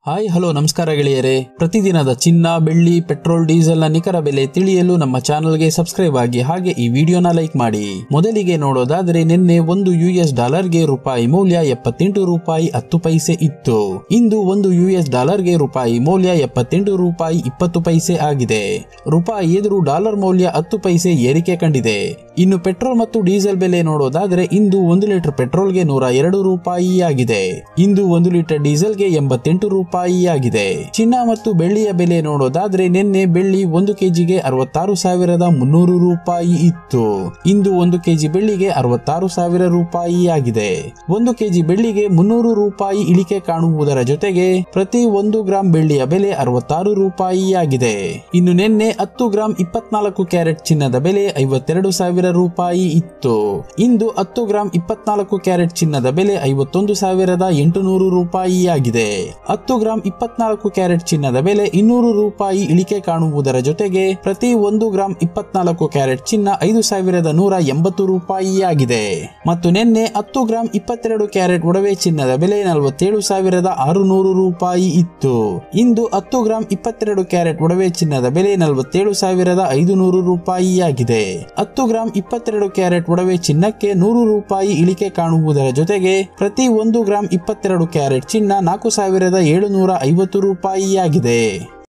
hi hello ನಮಸ್ಕಾರ ಗೆಳೆಯರೇ ಪ್ರತಿದಿನದ ಚಿನ್ನ ಬೆಳ್ಳಿ ಪೆಟ್ರೋಲ್ ಡೀಸೆಲ್ ನ ನಿಖರ ಬೆಲೆ ತಿಳಿಯಲು ನಮ್ಮ ಚಾನಲ್ಗೆ ಸಬ್ಸ್ಕ್ರೈಬ್ ಆಗಿ ಹಾಗೆ ಈ ವಿಡಿಯೋನ ಲೈಕ್ ಮಾಡಿ ಮೊದಲಿಗೆ ನೋಡೋದಾದ್ರೆ ನಿನ್ನೆ ಒಂದು ಯು ಎಸ್ ಡಾಲರ್ಗೆ ರೂಪಾಯಿ ಮೌಲ್ಯ ಎಪ್ಪತ್ತೆಂಟು ರೂಪಾಯಿ ಹತ್ತು ಪೈಸೆ ಇತ್ತು ಇಂದು ಒಂದು ಯು ಎಸ್ ಡಾಲರ್ಗೆ ರೂಪಾಯಿ ಮೌಲ್ಯ ಎಪ್ಪತ್ತೆಂಟು ರೂಪಾಯಿ ಇಪ್ಪತ್ತು ಪೈಸೆ ಆಗಿದೆ ರೂಪಾಯಿ ಎದುರು ಡಾಲರ್ ಮೌಲ್ಯ ಹತ್ತು ಪೈಸೆ ಏರಿಕೆ ಕಂಡಿದೆ ಇನ್ನು ಪೆಟ್ರೋಲ್ ಮತ್ತು ಡೀಸೆಲ್ ಬೆಲೆ ನೋಡೋದಾದ್ರೆ ಇಂದು ಒಂದು ಲೀಟರ್ ಪೆಟ್ರೋಲ್ಗೆ ನೂರ ಎರಡು ರೂಪಾಯಿ ಆಗಿದೆ ಇಂದು ಒಂದು ಲೀಟರ್ ಡೀಸೆಲ್ಗೆ ಎಂಬತ್ತೆಂಟು ರೂಪಾಯಿ ಆಗಿದೆ ಚಿನ್ನ ಮತ್ತು ಬೆಳ್ಳಿಯ ಬೆಲೆ ನೋಡೋದಾದ್ರೆ ನಿನ್ನೆ ಬೆಳ್ಳಿ ಒಂದು ಕೆಜಿಗೆ ಅರವತ್ತಾರು ಸಾವಿರದ ಮುನ್ನೂರು ರೂಪಾಯಿ ಇತ್ತು ಇಂದು ಒಂದು ಕೆಜಿ ಬೆಳ್ಳಿಗೆ ಅರವತ್ತಾರು ಸಾವಿರ ರೂಪಾಯಿ ಆಗಿದೆ ಒಂದು ಕೆಜಿ ಬೆಳ್ಳಿಗೆ ಮುನ್ನೂರು ರೂಪಾಯಿ ಇಳಿಕೆ ಕಾಣುವುದರ ಜೊತೆಗೆ ಪ್ರತಿ ಒಂದು ಗ್ರಾಂ ಬೆಳ್ಳಿಯ ಬೆಲೆ ಅರವತ್ತಾರು ರೂಪಾಯಿ ಆಗಿದೆ ಇನ್ನು ನಿನ್ನೆ ಹತ್ತು ಗ್ರಾಂ ಇಪ್ಪತ್ನಾಲ್ಕು ಕ್ಯಾರೆಟ್ ಚಿನ್ನದ ಬೆಲೆ ಐವತ್ತೆರಡು ಸಾವಿರ ರೂಪಾಯಿ ಇತ್ತು ಇಂದು ಹತ್ತು ಗ್ರಾಂ ಇಪ್ಪತ್ನಾಲ್ಕು ಕ್ಯಾರೆಟ್ ಚಿನ್ನದ ಬೆಲೆ ಐವತ್ತೊಂದು ಸಾವಿರದ ಎಂಟುನೂರು ರೂಪಾಯಿ ಆಗಿದೆ ಹತ್ತು ಗ್ರಾಂ ಇಪ್ಪತ್ನಾಲ್ಕು ಕ್ಯಾರೆಟ್ ಚಿನ್ನದ ಬೆಲೆ ಇನ್ನೂರು ರೂಪಾಯಿ ಇಳಿಕೆ ಕಾಣುವುದರ ಜೊತೆಗೆ ಪ್ರತಿ ಒಂದು ಗ್ರಾಂ ಇಪ್ಪತ್ನಾಲ್ಕು ಕ್ಯಾರೆಟ್ ಚಿನ್ನ ಐದು ಸಾವಿರದ ನೂರ ಎಂಬತ್ತು ರೂಪಾಯಿ ಆಗಿದೆ ಮತ್ತು ನಿನ್ನೆ ಹತ್ತು ಗ್ರಾಂ ಇಪ್ಪತ್ತೆರಡು ಕ್ಯಾರೆಟ್ ಒಡವೆ ಚಿನ್ನದ ಬೆಲೆ ನಲವತ್ತೇಳು ಸಾವಿರದ ಆರುನೂರು ರೂಪಾಯಿ ಇತ್ತು ಇಂದು ಹತ್ತು ಗ್ರಾಂ ಇಪ್ಪತ್ತೆರಡು ಕ್ಯಾರೆಟ್ ಒಡವೆ ಚಿನ್ನದ ಬೆಲೆ ನಲವತ್ತೇಳು ಸಾವಿರದ ಐದುನೂರು ರೂಪಾಯಿ ಆಗಿದೆ ಹತ್ತು ಗ್ರಾಂ ಇಪ್ಪತ್ತೆರಡು ಕ್ಯಾರೆಟ್ ಒಡವೆ ಚಿನ್ನಕ್ಕೆ ನೂರು ರೂಪಾಯಿ ಇಳಿಕೆ ಕಾಣುವುದರ ಜೊತೆಗೆ ಪ್ರತಿ ಒಂದು ಗ್ರಾಂ ಇಪ್ಪತ್ತೆರಡು ಕ್ಯಾರೆಟ್ ಚಿನ್ನ ನಾಲ್ಕು ಸಾವಿರದ ಏಳುನೂರ ಐವತ್ತು ರೂಪಾಯಿ ಆಗಿದೆ